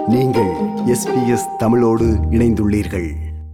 நீங்கள் எஸ்பிஎஸ் தமிழோடு இணைந்துள்ளீர்கள்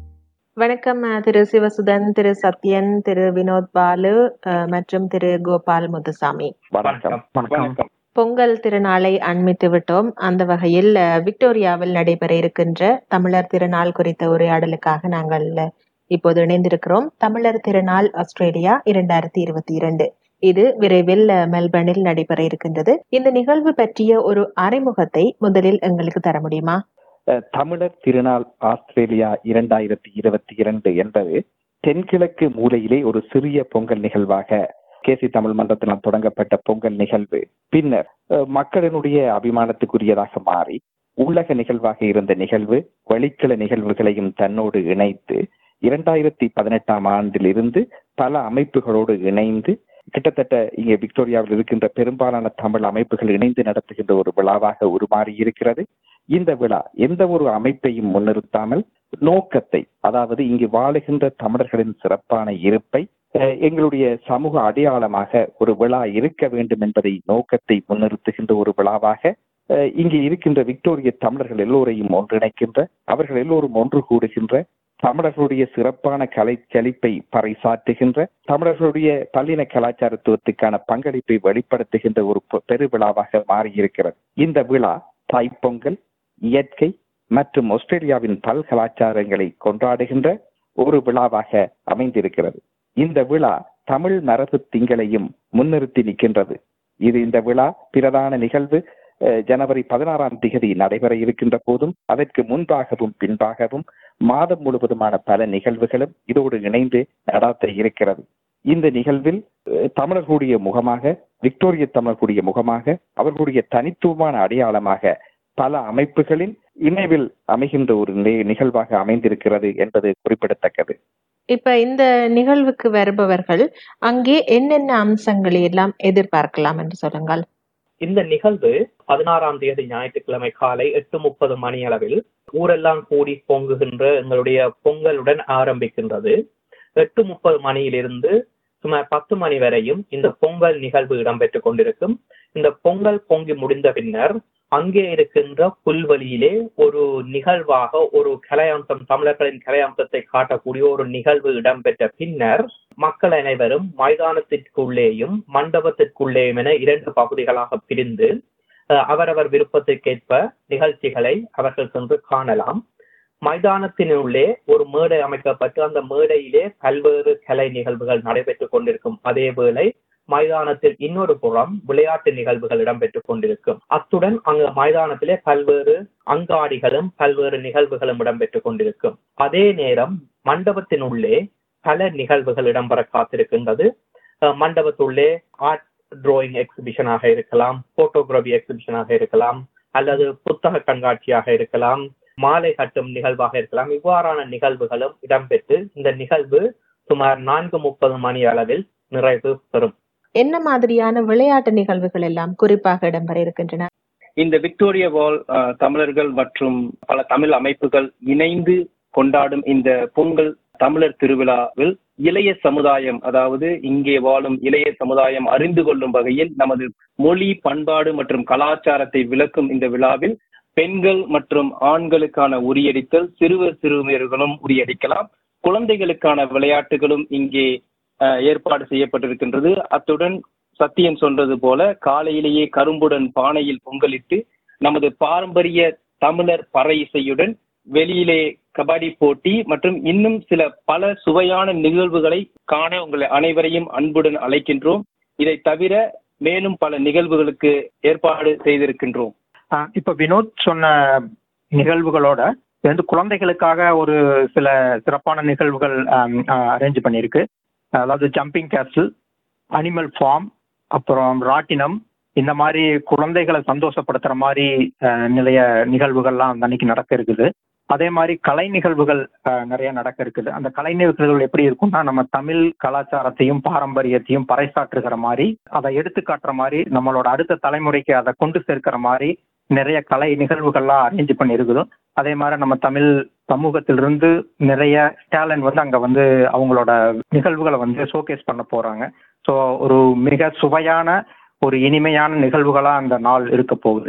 வணக்கம் அஹ், திரு சிவசுதன் திரு சத்யன் திரு வினோத் பாலு அஹ், மற்றும் திரு கோபால் முத்துசாமி வணக்கம் வணக்கம் பொங்கல் திருநாளை அண்மித்து விட்டோம் அந்த வகையில் அஹ், விக்டோரியாவில் நடைபெற இருக்கின்ற தமிழர் திருநாள் குறித்த உரையாடலுக்காக நாங்கள் அஹ், இப்போது இணைந்திருக்கிறோம் தமிழர் திருநாள் ஆஸ்திரேலியா இரண்டாயிரத்தி இருபத்தி இரண்டு இது விரைவில் அஹ், மெல்பர்னில் நடைபெற இருக்கின்றது இந்த நிகழ்வு பற்றிய ஒரு அறிமுகத்தை முதலில் எங்களுக்கு தர முடியுமா அஹ், தமிழர் திருநாள் ஆஸ்திரேலியா இரண்டாயிரத்தி இருபத்தி இரண்டு என்பது தென்கிழக்கு மூலையிலே ஒரு சிறிய பொங்கல் நிகழ்வாக கேசி தமிழ் மன்றத்தினால் தொடங்கப்பட்ட பொங்கல் நிகழ்வு பின்னர் அஹ், மக்களினுடைய அபிமானத்துக்குரியதாக மாறி உள்ளக நிகழ்வாக இருந்த நிகழ்வு வழிக்கிழ நிகழ்வுகளையும் தன்னோடு இணைத்து இரண்டாயிரத்தி பதினெட்டாம் ஆண்டிலிருந்து பல அமைப்புகளோடு இணைந்து கிட்டத்தட்ட இங்கே விக்டோரியாவில் இருக்கின்ற பெரும்பாலான தமிழ் அமைப்புகள் இணைந்து நடத்துகின்ற ஒரு விழாவாக உருமாறி இருக்கிறது இந்த விழா எந்த ஒரு அமைப்பையும் முன்னிறுத்தாமல் நோக்கத்தை அதாவது இங்கு வாழுகின்ற தமிழர்களின் சிறப்பான இருப்பை அஹ், எங்களுடைய சமூக அடையாளமாக ஒரு விழா இருக்க வேண்டும் என்பதை நோக்கத்தை முன்னிறுத்துகின்ற ஒரு விழாவாக அஹ், இங்கே இருக்கின்ற விக்டோரிய தமிழர்கள் எல்லோரையும் ஒன்றிணைக்கின்ற அவர்கள் எல்லோரும் ஒன்று கூடுகின்ற தமிழர்களுடைய சிறப்பான கலை செழிப்பை பறைசாற்றுகின்ற தமிழர்களுடைய பல்லின கலாச்சாரத்துவத்துக்கான பங்களிப்பை வெளிப்படுத்துகின்ற ஒரு பெ- பெருவிழாவாக மாறியிருக்கிறது இந்த விழா தைப்பொங்கல் இயற்கை மற்றும் ஆஸ்திரேலியாவின் பல் கலாச்சாரங்களை கொண்டாடுகின்ற ஒரு விழாவாக அமைந்திருக்கிறது இந்த விழா தமிழ் மரபு திங்களையும் முன்னிறுத்தி நிற்கின்றது இது இந்த விழா பிரதான நிகழ்வு அஹ், ஜனவரி பதினாறாம் திகதி நடைபெற இருக்கின்ற போதும் அதற்கு முன்பாகவும் பின்பாகவும் மாதம் முழுவதுமான பல நிகழ்வுகளும் இதோடு இணைந்து நடாத்த இருக்கிறது இந்த நிகழ்வில் அஹ், தமிழர்களுடைய முகமாக விக்டோரிய தமிழர்களுடைய முகமாக அவர்களுடைய தனித்துவமான அடையாளமாக பல அமைப்புகளின் இணைவில் அமைகின்ற ஒரு நி- நிகழ்வாக அமைந்திருக்கிறது என்பது குறிப்பிடத்தக்கது இப்ப இந்த நிகழ்வுக்கு வருபவர்கள் அங்கே என்னென்ன அம்சங்களை எல்லாம் எதிர்பார்க்கலாம் என்று சொல்லுங்கள் இந்த நிகழ்வு பதினாறாம் தேதி ஞாயிற்றுக்கிழமை காலை எட்டு முப்பது மணி அளவில் ஊரெல்லாம் கூடி பொங்குகின்ற எங்களுடைய பொங்கலுடன் ஆரம்பிக்கின்றது எட்டு முப்பது மணியிலிருந்து சுமார் பத்து மணி வரையும் இந்த பொங்கல் நிகழ்வு இடம்பெற்றுக் கொண்டிருக்கும் இந்த பொங்கல் பொங்கி முடிந்த பின்னர் அங்கே இருக்கின்ற புல்வெளியிலே ஒரு நிகழ்வாக ஒரு கலையம்சம் தமிழர்களின் கலையம்சத்தை காட்டக்கூடிய ஒரு நிகழ்வு இடம்பெற்ற பின்னர் மக்கள் அனைவரும் மைதானத்திற்குள்ளேயும் மண்டபத்திற்குள்ளேயும் என இரண்டு பகுதிகளாக பிரிந்து அஹ், அவரவர் விருப்பத்திற்கேற்ப நிகழ்ச்சிகளை அவர்கள் சென்று காணலாம் மைதானத்தினுள்ளே ஒரு மேடை அமைக்கப்பட்டு அந்த மேடையிலே பல்வேறு கலை நிகழ்வுகள் நடைபெற்றுக் கொண்டிருக்கும் அதே வேளை மைதானத்தில் இன்னொரு புறம் விளையாட்டு நிகழ்வுகள் இடம்பெற்றுக் கொண்டிருக்கும் அத்துடன் அங்கு மைதானத்திலே பல்வேறு அங்காடிகளும் பல்வேறு நிகழ்வுகளும் இடம்பெற்றுக் கொண்டிருக்கும் அதே நேரம் மண்டபத்தினுள்ளே பல நிகழ்வுகள் இடம்பெற காத்திருக்கின்றது அஹ் மண்டபத்துள்ளே ஆர்ட் டிராயிங் எக்ஸிபிஷனாக இருக்கலாம் போட்டோகிராபி எக்ஸிபிஷனாக இருக்கலாம் அல்லது புத்தக கண்காட்சியாக இருக்கலாம் மாலை கட்டும் நிகழ்வாக இருக்கலாம் இவ்வாறான நிகழ்வுகளும் இடம்பெற்று இந்த நிகழ்வு சுமார் நான்கு முப்பது மணி அளவில் நிறைவு பெறும் என்ன மாதிரியான விளையாட்டு நிகழ்வுகள் எல்லாம் குறிப்பாக இடம்பெற இருக்கின்றன இந்த விக்டோரிய வால் அஹ், தமிழர்கள் மற்றும் பல தமிழ் அமைப்புகள் இணைந்து கொண்டாடும் இந்த பொங்கல் தமிழர் திருவிழாவில் இளைய சமுதாயம் அதாவது இங்கே வாழும் இளைய சமுதாயம் அறிந்து கொள்ளும் வகையில் நமது மொழி பண்பாடு மற்றும் கலாச்சாரத்தை விளக்கும் இந்த விழாவில் பெண்கள் மற்றும் ஆண்களுக்கான உரியடித்தல் சிறுவர் சிறுமியர்களும் உரியடிக்கலாம் குழந்தைகளுக்கான விளையாட்டுகளும் இங்கே அஹ், ஏற்பாடு செய்யப்பட்டிருக்கின்றது அத்துடன் சத்தியன் சொல்றது போல காலையிலேயே கரும்புடன் பானையில் பொங்கலிட்டு நமது பாரம்பரிய தமிழர் பறை இசையுடன் வெளியிலே கபடி போட்டி மற்றும் இன்னும் சில பல சுவையான நிகழ்வுகளை காண உங்களை அனைவரையும் அன்புடன் அழைக்கின்றோம் இதை தவிர மேலும் பல நிகழ்வுகளுக்கு ஏற்பாடு செய்திருக்கின்றோம் ஆஹ் இப்ப வினோத் சொன்ன நிகழ்வுகளோட இது வந்து குழந்தைகளுக்காக ஒரு சில சிறப்பான நிகழ்வுகள் அரேஞ்ச் பண்ணியிருக்கு அதாவது ஜம்பிங் கேஸ்டில் அனிமல் ஃபார்ம் அப்புறம் ராட்டினம் இந்த மாதிரி குழந்தைகளை சந்தோஷப்படுத்துற மாதிரி ஆஹ் நிறைய நிகழ்வுகள்லாம் அந்த அன்னைக்கு நடக்க இருக்குது அதே மாதிரி கலை நிகழ்வுகள் ஆஹ் நிறைய நடக்க இருக்குது அந்த கலை நிகழ்வுகள் எப்படி இருக்கும்னா நம்ம தமிழ் கலாச்சாரத்தையும் பாரம்பரியத்தையும் பறைசாற்றுகிற மாதிரி அதை எடுத்து காட்டுற மாதிரி நம்மளோட அடுத்த தலைமுறைக்கு அதை கொண்டு சேர்க்கிற மாதிரி நிறைய கலை நிகழ்வுகள்லாம் அரேஞ்ச் பண்ணியிருக்குதோ அதே மாதிரி நம்ம தமிழ் சமூகத்திலிருந்து நிறைய டேலண்ட் வந்து அங்க வந்து அவங்களோட நிகழ்வுகளை வந்து ஷோகேஸ் பண்ண போறாங்க ஸோ ஒரு மிக சுவையான ஒரு இனிமையான நிகழ்வுகளா அந்த நாள் இருக்க போகுது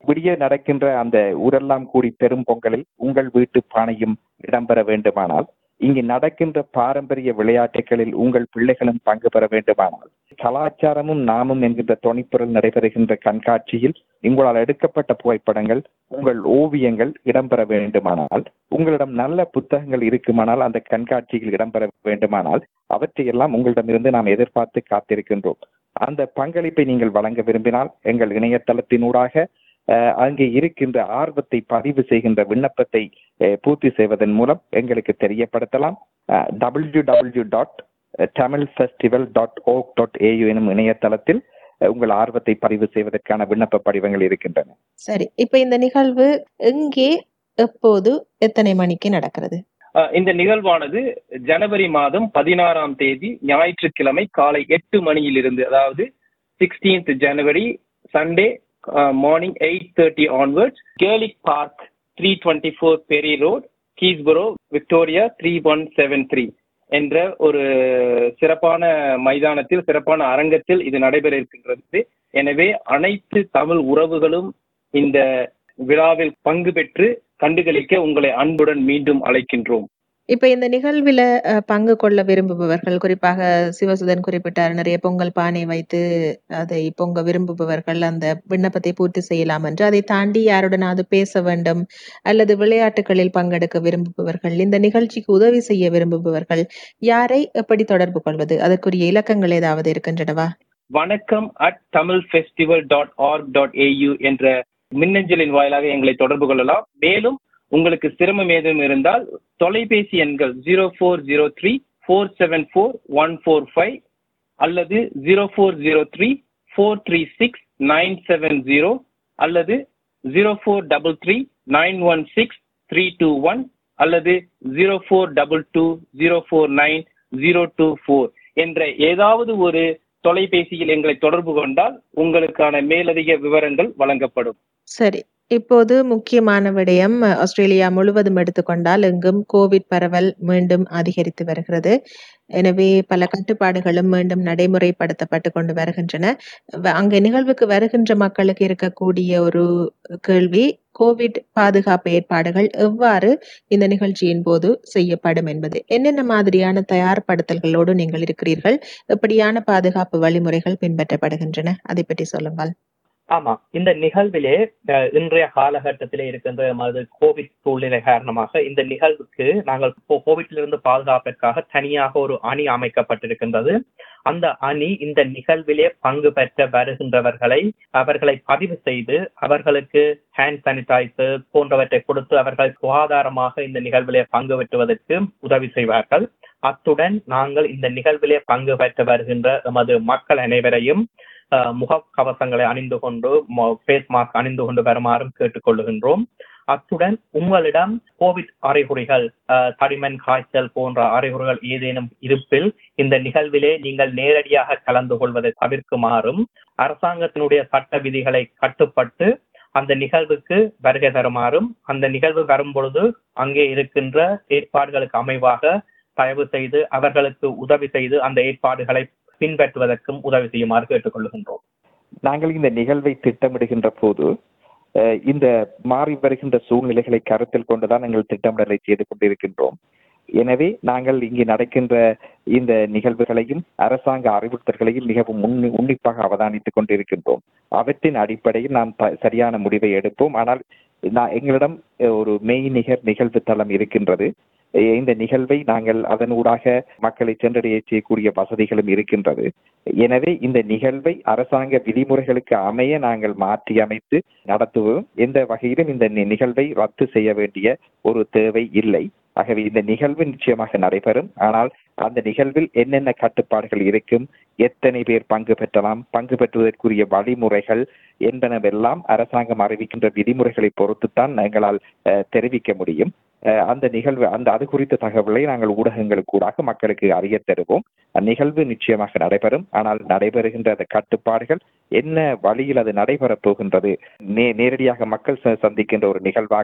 விடிய நடக்கின்ற அந்த ஊரெல்லாம் கூடி பெரும் பொங்கலில் உங்கள் வீட்டு பானையும் இடம்பெற வேண்டுமானால் இங்கு நடக்கின்ற பாரம்பரிய விளையாட்டுகளில் உங்கள் பிள்ளைகளும் பங்கு பெற வேண்டுமானால் கலாச்சாரமும் நாமும் என்கின்ற தொனிப்பொருள் நடைபெறுகின்ற கண்காட்சியில் உங்களால் எடுக்கப்பட்ட புகைப்படங்கள் உங்கள் ஓவியங்கள் இடம்பெற வேண்டுமானால் உங்களிடம் நல்ல புத்தகங்கள் இருக்குமானால் அந்த கண்காட்சியில் இடம்பெற வேண்டுமானால் அவற்றையெல்லாம் உங்களிடமிருந்து நாம் எதிர்பார்த்து காத்திருக்கின்றோம் அந்த பங்களிப்பை நீங்கள் வழங்க விரும்பினால் எங்கள் இணையதளத்தினூடாக அஹ், அங்கே இருக்கின்ற ஆர்வத்தை பதிவு செய்கின்ற விண்ணப்பத்தை அஹ், பூர்த்தி செய்வதன் மூலம் எங்களுக்கு தெரியப்படுத்தலாம் W W dot Tamil festival dot org dot AU எனும் இணையதளத்தில் அஹ், உங்கள் ஆர்வத்தை பதிவு செய்வதற்கான விண்ணப்ப படிவங்கள் இருக்கின்றன சரி இப்ப இந்த நிகழ்வு எங்கே எப்போது எத்தனை மணிக்கு நடக்கிறது அஹ் இந்த நிகழ்வானது ஜனவரி மாதம் பதினாறாம் தேதி ஞாயிற்றுக்கிழமை காலை எட்டு மணியிலிருந்து அதாவது sixteenth January Sunday morning eight thirty onwards Gaelic Park three twenty four Perry Road Keysborough Victoria three one seven three என்ற ஒரு சிறப்பான மைதானத்தில் சிறப்பான அரங்கத்தில் இது நடைபெற இருக்கின்றது எனவே அனைத்து தமிழ் உறவுகளும் இந்த விழாவில் பங்கு பெற்று கண்டுகளிக்க உங்களை அன்புடன் மீண்டும் அழைக்கின்றோம் இப்ப இந்த நிகழ்வில அஹ், பங்கு கொள்ள விரும்புபவர்கள் குறிப்பாக சிவசுதன் குறிப்பிட்டார் நிறைய பொங்கல் பானை வைத்து அதை பொங்க விரும்புபவர்கள் அந்த விண்ணப்பத்தை பூர்த்தி செய்யலாம் என்று அதை தாண்டி யாருடனாவது பேச வேண்டும் அல்லது விளையாட்டுகளில் பங்கெடுக்க விரும்புபவர்கள் இந்த நிகழ்ச்சிக்கு உதவி செய்ய விரும்புபவர்கள் யாரை எப்படி தொடர்பு கொள்வது அதற்குரிய இலக்கங்கள் ஏதாவது இருக்கின்றனவா வணக்கம் at Tamil festival dot org dot AU என்ற மின்னஞ்சலின் வாயிலாக எங்களை தொடர்பு கொள்ளலாம் மேலும் உங்களுக்கு சிரமம் ஏதும் இருந்தால் தொலைபேசி எண்கள் zero four zero three four seven four one four five அல்லது zero four zero three four three six nine seven zero அல்லது zero four double three nine one six three two one அல்லது zero four double two zero four nine zero two four என்ற ஏதாவது ஒரு தொலைபேசியில் எங்களை தொடர்பு கொண்டால் உங்களுக்கான மேலதிக விவரங்கள் வழங்கப்படும் சரி இப்போது முக்கியமான விடயம் அஹ், ஆஸ்திரேலியா முழுவதும் எடுத்துக்கொண்டால் எங்கும் கோவிட் பரவல் மீண்டும் அதிகரித்து வருகிறது எனவே பல கட்டுப்பாடுகளும் மீண்டும் நடைமுறைப்படுத்தப்பட்டு கொண்டு வருகின்றன வ- அங்க நிகழ்வுக்கு வருகின்ற மக்களுக்கு இருக்கக்கூடிய ஒரு கேள்வி கோவிட் பாதுகாப்பு ஏற்பாடுகள் எவ்வாறு இந்த நிகழ்ச்சியின் போது செய்யப்படும் என்பது என்னென்ன மாதிரியான தயார்படுத்தல்களோடு நீங்கள் இருக்கிறீர்கள் எப்படியான பாதுகாப்பு வழிமுறைகள் பின்பற்றப்படுகின்றன அதை பற்றி சொல்லுங்கள் ஆமா இந்த நிகழ்விலே அஹ், இன்றைய காலகட்டத்திலே இருக்கின்ற எமது கோவிட் சூழ்நிலை காரணமாக இந்த நிகழ்வுக்கு நாங்கள் கோ- கோவிட்டிலிருந்து பாதுகாப்பிற்காக தனியாக ஒரு அணி அமைக்கப்பட்டிருக்கின்றது அந்த அணி இந்த நிகழ்விலே பங்கு பெற்ற வருகின்றவர்களை அவர்களை பதிவு செய்து அவர்களுக்கு ஹேண்ட் சானிடைசர் போன்றவற்றை கொடுத்து அவர்கள் சுகாதாரமாக இந்த நிகழ்விலே பங்கு பெற்றுவதற்கு உதவி செய்வார்கள் அத்துடன் நாங்கள் இந்த நிகழ்விலே பங்கு பெற்று வருகின்ற எமது மக்கள் அனைவரையும் அஹ், முகக்கவசங்களை அணிந்து கொண்டு ஃபேஸ் மாஸ்க் அணிந்து கொண்டு வருமாறும் கேட்டுக்கொள்ளுகின்றோம் அத்துடன் உங்களிடம் கோவிட் அறிகுறிகள் அஹ், தடிமன் காய்ச்சல் போன்ற அறிகுறிகள் ஏதேனும் இருப்பில் இந்த நிகழ்விலே நீங்கள் நேரடியாக கலந்து கொள்வதை தவிர்க்குமாறும் அரசாங்கத்தினுடைய சட்ட விதிகளை கட்டுப்பட்டு அந்த நிகழ்வுக்கு வருகை தருமாறும் அந்த நிகழ்வு வரும் பொழுது அங்கே இருக்கின்ற ஏற்பாடுகளுக்கு அமைவாக தயவு செய்து அவர்களுக்கு உதவி செய்து அந்த ஏற்பாடுகளை பின்பற்றுவதற்கும் உதவி செய்யுமாறு கேட்டுக்கொள்ளுகின்றோம் நாங்கள் இந்த நிகழ்வை திட்டமிடுகின்ற போது அஹ், இந்த மாறி வருகின்ற சூழ்நிலைகளை கருத்தில் கொண்டுதான் நாங்கள் திட்டமிடலை செய்து கொண்டிருக்கின்றோம் எனவே நாங்கள் இங்கு நடக்கின்ற இந்த நிகழ்வுகளையும் அரசாங்க அறிவுறுத்தல்களையும் மிகவும் உன்னி உன்னிப்பாக அவதானித்துக் கொண்டிருக்கின்றோம் அவற்றின் அடிப்படையில் நாம் த- சரியான முடிவை எடுப்போம் ஆனால் நான் எங்களிடம் அஹ், ஒரு மெய்நிகர் நிகழ்வு தளம் இருக்கின்றது அஹ், இந்த நிகழ்வை நாங்கள் அதன் ஊடாக மக்களை சென்றடைய செய்யக்கூடிய வசதிகளும் இருக்கின்றது எனவே இந்த நிகழ்வை அரசாங்க விதிமுறைகளுக்கு அமைய நாங்கள் மாற்றி அமைத்து நடத்துவோம் எந்த வகையிலும் இந்த நி- நிகழ்வை ரத்து செய்ய வேண்டிய ஒரு தேவை இல்லை ஆகவே இந்த நிகழ்வு நிச்சயமாக நடைபெறும் ஆனால் அந்த நிகழ்வில் என்னென்ன கட்டுப்பாடுகள் இருக்கும் எத்தனை பேர் பங்கு பெற்றலாம் பங்கு பெற்றுவதற்குரிய வழிமுறைகள் என்பனவெல்லாம் அரசாங்கம் அறிவிக்கின்ற விதிமுறைகளை பொறுத்துத்தான் எங்களால் அஹ், தெரிவிக்க முடியும் அஹ், அந்த நிகழ்வு அந்த அது குறித்த தகவலை நாங்கள் ஊடகங்களுக்கு ஊடாக மக்களுக்கு அறிய தருவோம் அந்நிகழ்வு நிச்சயமாக நடைபெறும் ஆனால் நடைபெறுகின்ற அந்த கட்டுப்பாடுகள் என்ன வழியில் அது நடைபெறப் போகின்றது நே நேரடியாக மக்கள் ச- சந்திக்கின்ற ஒரு நிகழ்வாகவும்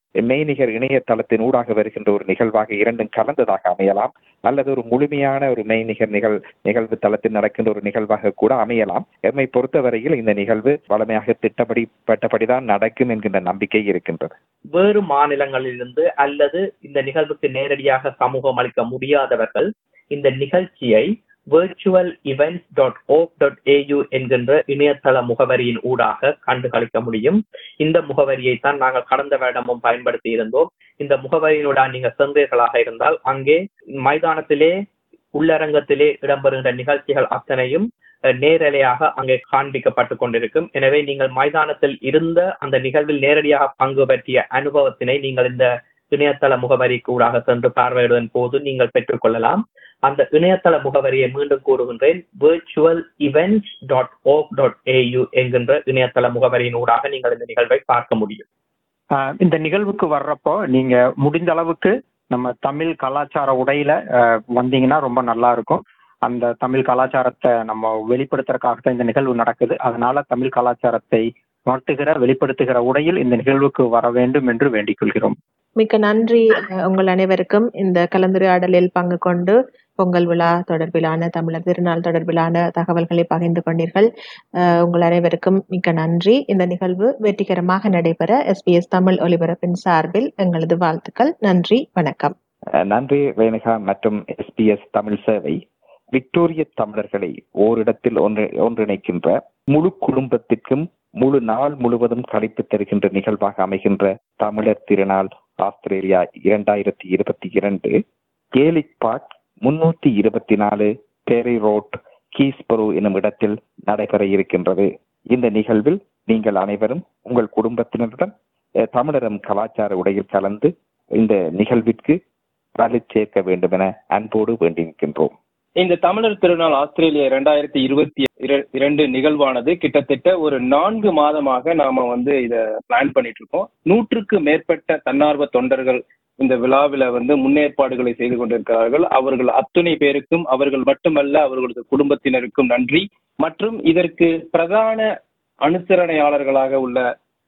மெய்நிகர் இணையதளத்தின் ஊடாக வருகின்ற ஒரு நிகழ்வாக இரண்டும் கலந்ததாக அமையலாம் அல்லது ஒரு முழுமையான ஒரு மெய்நிகர் நிகழ் நிகழ்வு தளத்தில் நடக்கின்ற ஒரு நிகழ்வாக கூட அமையலாம் எம்மை பொறுத்தவரையில் இந்த நிகழ்வு வளமையாக திட்டப்படிப்பட்டபடிதான் நடக்கும் என்கின்ற நம்பிக்கை இருக்கின்றது வேறு மாநிலங்களிலிருந்து அல்லது இந்த நிகழ்வுக்கு நேரடியாக சமூகம் அளிக்க முடியாதவர்கள் இந்த நிகழ்ச்சியை virtual events dot dot AU என்கின்ற இணையதள முகவரியின் ஊடாக கண்டுகளிக்க முடியும் இந்த முகவரியை தான் நாங்கள் கடந்த வருடமும் பயன்படுத்தி இருந்தோம் இந்த முகவரியினூடா நீங்க சென்றீர்களாக இருந்தால் அங்கே மைதானத்திலே உள்ளரங்கத்திலே இடம்பெறுகின்ற நிகழ்ச்சிகள் அத்தனையும் அஹ், நேரலையாக அங்கே காண்பிக்கப்பட்டு கொண்டிருக்கும் எனவே நீங்கள் மைதானத்தில் இருந்த அந்த நிகழ்வில் நேரடியாக பங்கு பற்றிய அனுபவத்தினை நீங்கள் இந்த இணையதள முகவரிக்கு ஊடாக சென்று பார்வையிடுவதன் போது நீங்கள் பெற்றுக்கொள்ளலாம் அந்த இணையதள முகவரியை மீண்டும் கூறுகின்றேன் virtual events dot dot AU என்கின்ற இணையதள முகவரியின் ஊடாக நீங்கள் இந்த நிகழ்வை பார்க்க முடியும் ஆஹ் இந்த நிகழ்வுக்கு வர்றப்போ நீங்க முடிந்த அளவுக்கு நம்ம தமிழ் கலாச்சார உடையில ஆஹ் வந்தீங்கன்னா ரொம்ப நல்லா இருக்கும் அந்த தமிழ் கலாச்சாரத்தை நம்ம வெளிப்படுத்துறதுக்காக தான் இந்த நிகழ்வு நடக்குது அதனால தமிழ் கலாச்சாரத்தை உணர்த்துகிற வெளிப்படுத்துகிற உடையில் இந்த நிகழ்வுக்கு வர வேண்டும் என்று வேண்டிக் கொள்கிறோம் மிக்க நன்றி அஹ், உங்கள் அனைவருக்கும் இந்த கலந்துரையாடலில் பங்கு கொண்டு பொங்கல் விழா தொடர்பிலான தமிழர் திருநாள் தொடர்பிலான தகவல்களை பகிர்ந்து கொண்டீர்கள் அஹ், உங்கள் அனைவருக்கும் மிக்க நன்றி இந்த நிகழ்வு வெற்றிகரமாக நடைபெற எஸ்பிஎஸ் தமிழ் ஒலிபரப்பின் சார்பில் எங்களது வாழ்த்துக்கள் நன்றி வணக்கம் அஹ் நன்றி ரேணுகா மற்றும் எஸ்பிஎஸ் தமிழ் சேவை விக்டோரிய தமிழர்களை ஓரிடத்தில் ஒன்று ஒன்றிணைக்கின்ற முழு குடும்பத்திற்கும் முழு நாள் முழுவதும் கழிப்பு தருகின்ற நிகழ்வாக அமைகின்ற தமிழர் திருநாள் ஆஸ்திரேலியா இரண்டாயிரத்தி இருபத்தி இரண்டு கேலிக் பார்க் முன்னூத்தி இருபத்தி நாலு பேரி ரோட் கீஸ்பரோ எனும் இடத்தில் நடைபெற இருக்கின்றது இந்த நிகழ்வில் நீங்கள் அனைவரும் உங்கள் குடும்பத்தினருடன் அஹ், தமிழரும் கலாச்சார உடையில் கலந்து இந்த நிகழ்விற்கு வலு சேர்க்க வேண்டும் என அன்போடு வேண்டி நிற்கின்றோம் இந்த தமிழர் திருநாள் ஆஸ்திரேலியா இரண்டாயிரத்தி இருபத்தி இரண்டு நிகழ்வானது கிட்டத்தட்ட ஒரு நான்கு மாதமாக நாம வந்து இத பிளான் பண்ணிட்டு இருக்கோம் நூற்றுக்கு மேற்பட்ட தன்னார்வ தொண்டர்கள் இந்த விழாவில வந்து முன்னேற்பாடுகளை செய்து கொண்டிருக்கிறார்கள் அவர்கள் அத்துணை பேருக்கும் அவர்கள் மட்டுமல்ல அவர்களது குடும்பத்தினருக்கும் நன்றி மற்றும் இதற்கு பிரதான அனுசரணையாளர்களாக உள்ள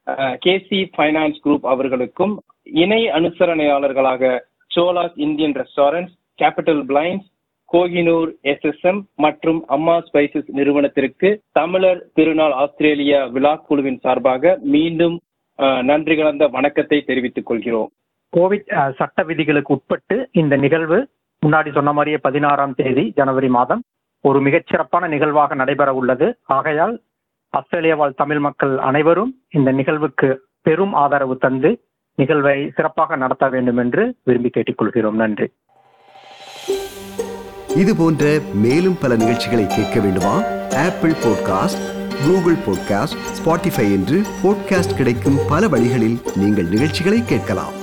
கேசி ஃபைனான்ஸ் குரூப் அவர்களுக்கும் இணை அனுசரணையாளர்களாக சோலாஸ் Indian restaurants Capital Plains Kohinoor SSM மற்றும் அம்மா ஸ்பைசஸ் நிறுவனத்திற்கு தமிழர் திருநாள் ஆஸ்திரேலியா விழா குழுவின் சார்பாக மீண்டும் அஹ், நன்றி கலந்த வணக்கத்தை தெரிவித்துக் கொள்கிறோம் கோவிட் அஹ், சட்ட விதிகளுக்கு உட்பட்டு இந்த நிகழ்வு முன்னாடி சொன்ன மாதிரியே பதினாறாம் தேதி ஜனவரி மாதம் ஒரு மிகச்சிறப்பான நிகழ்வாக நடைபெற உள்ளது ஆகையால் ஆஸ்திரேலியா வாழ் தமிழ் மக்கள் அனைவரும் இந்த நிகழ்வுக்கு பெரும் ஆதரவு தந்து நிகழ்வை சிறப்பாக நடத்த வேண்டும் என்று விரும்பி கேட்டுக்கொள்கிறோம் நன்றி இது போன்ற மேலும் பல நிகழ்ச்சிகளை கேட்க வேண்டுமா Apple podcast Google podcast Spotify என்று பாட்காஸ்ட் கிடைக்கும் பல வழிகளில் நீங்கள் நிகழ்ச்சிகளை கேட்கலாம்